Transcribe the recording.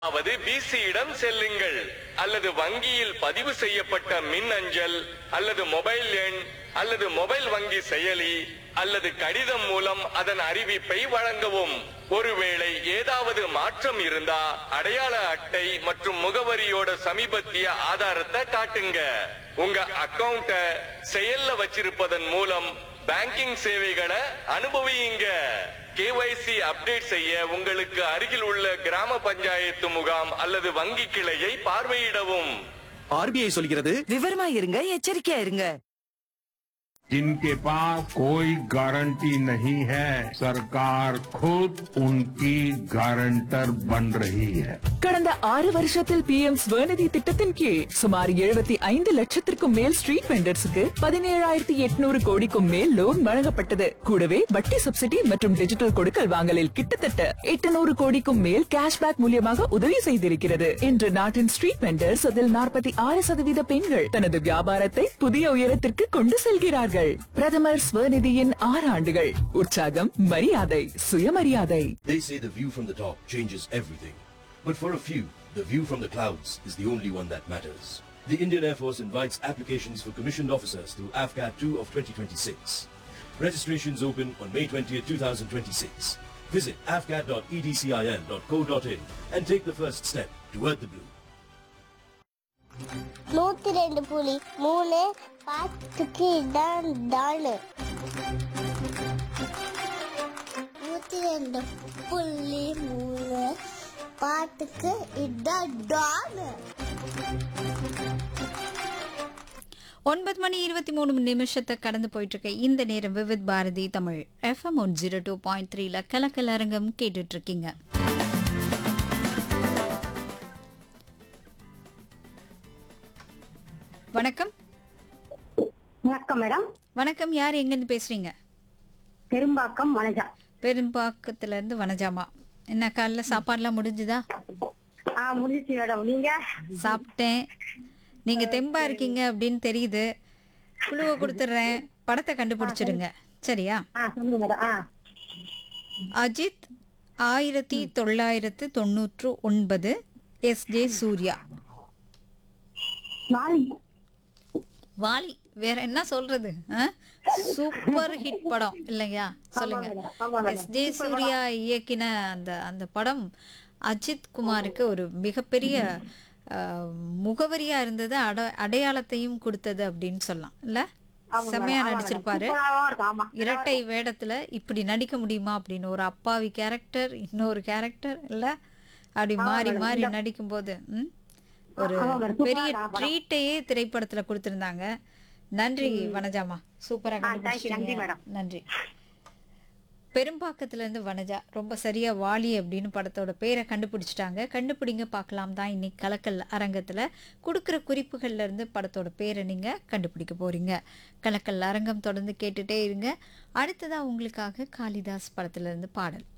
அதாவது பிசியிடம் செல்லுங்கள் அல்லது வங்கியில் பதிவு செய்யப்பட்ட மின் அஞ்சல் அல்லது மொபைல் எண் அல்லது மொபைல் வங்கி செயலி அல்லது கடிதம் மூலம் அதன் அறிவிப்பை வழங்கவும் ஒருவேளை ஏதாவது மாற்றம் இருந்தா அடையாள அட்டை மற்றும் முகவரியோட சமீபத்திய ஆதாரத்தை காட்டுங்க உங்க அக்கவுண்ட செயல்ல வச்சிருப்பதன் மூலம் பேங்கிங் சேவைகளை அனுபவியுங்க கேஒய்சி அப்டேட் செய்ய உங்களுக்கு அருகில் உள்ள கிராம பஞ்சாயத்து முகாம் அல்லது வங்கி கிளையை பார்வையிடவும் ஆர்பிஐ சொல்கிறது விவரமா இருங்க எச்சரிக்கையா இருங்க जिनके पास कोई गारंटी नहीं है सरकार खुद उनकी गारंटर बन रही है கடந்த ஆறு வருஷத்தில் பி எம் ஸ்வநிதி திட்டத்தின் கீழ் சுமார் எழுபத்தி ஐந்து லட்சத்திற்கும் மேல் ஸ்ட்ரீட் வெண்டர்ஸுக்கு பதினேழாயிரத்தி எட்நூறு கோடிக்கும் மேல் லோன் வழங்கப்பட்டது கூடவே வட்டி சப்சிடி மற்றும் டிஜிட்டல் கொடுக்கல் வாங்கலில் கிட்டத்தட்ட எட்டுநூறு கோடிக்கும் மேல் கேஷ்பேக் மூலியமாக உதவி செய்திருக்கிறது இன்று நாட்டின் ஸ்ட்ரீட் வெண்டர்ஸ் அதில் நாற்பத்தி ஆறு சதவீத பெண்கள் தனது வியாபாரத்தை புதிய உயரத்திற்கு கொண்டு செல்கிறார்கள் பிரதமர் ஸ்வநிதியின் ஆறு ஆண்டுகள் உற்சாகம் மரியாதை சுயமரியாதை They say the view from the top changes everything. But for a few, the view from the clouds is the only one that matters. The Indian Air Force invites applications for commissioned officers through AFCAT 2 of 2026. Registrations open on May 20th, 2026. Visit afcat.edcil.co.in and take the first step toward the blue. நூத்தி ரெண்டு புலி மூணு பாத்துக்கு இதான் டானு நூத்தி ரெண்டு புள்ளி மூணு பாட்டுக்கு இதான் டானு ஒன்பது மணி இருபத்தி மூணு நிமிஷத்தை கடந்து போயிட்டு இருக்க இந்த நேரம் Vividh Bharati Tamil FM one zero two point த்ரீல கலக்கல் அரங்கம் கேட்டுட்டு இருக்கீங்க வணக்கம் வணக்கம் மேடம் வணக்கம் யார் எங்கேருந்து பேசுறீங்க பெரும்பாக்கம் வனஜா பெரும்பாக்கத்துல இருந்து வனஜாமா என்ன காலைல சாப்பாடுலாம் முடிஞ்சுதா ஆ முடிஞ்சிச்சு மேடம் நீங்க சாப்பிட்டேன் நீங்க தெம்பா இருக்கீங்க அப்படின்னு தெரியுது குழுவை கொடுத்துட்றேன் படத்தை கண்டுபிடிச்சிடுங்க சரியா ஆ சொல்லுங்க மேடம் ஆ அஜித் ஆயிரத்தி தொள்ளாயிரத்து தொண்ணூற்று ஒன்பது எஸ் ஜே சூர்யா நாளை வாலி வேற என்ன சொல்றது ஆ? சூப்பர் ஹிட் படம் இல்லையா சொல்லுங்க ஆமா மேடம். எஸ் ஜே சூர்யா இயக்கின அந்த அந்த படம் அஜித் குமாருக்கு ஒரு மிகப்பெரிய ஆ, முகவரியா இருந்தது அட அடையாளத்தையும் கொடுத்தது அப்படின்னு சொல்லலாம் இல்ல செம்மையா நடிச்சிருப்பாரு சூப்பராவும் இருக்கு, ஆமா இரட்டை வேடத்துல இப்படி நடிக்க முடியுமா அப்படின்னு ஒரு அப்பாவி கேரக்டர் இன்னொரு கேரக்டர் இல்ல அப்படி மாறி மாறி நடிக்கும்போது ம், ஒரு ஆமா மேடம், சூப்பரா பெரிய இருக்கு, ஆமா. ட்ரீட்டையே திரைப்படத்துல கொடுத்திருந்தாங்க நன்றி வனஜாமா சூப்பரா ஆ, thank you, நன்றி கண்டுபிடிச்சீங்க மேடம். நன்றி பெரும்பாக்கத்துல இருந்து வனஜா ரொம்ப சரியா வாலி அப்படின்னு படத்தோட பேரை கண்டுபிடிச்சிட்டாங்க கண்டுபிடிங்க பார்க்கலாம் தான் இன்னைக்கு கலக்கல் அரங்கத்துல கொடுக்குற குறிப்புகள்ல இருந்து படத்தோட பேரை நீங்க கண்டுபிடிக்க போறீங்க கலக்கல் அரங்கம் தொடர்ந்து கேட்டுட்டே இருங்க அடுத்ததா உங்களுக்காக காளிதாஸ் படத்துல இருந்து பாடல்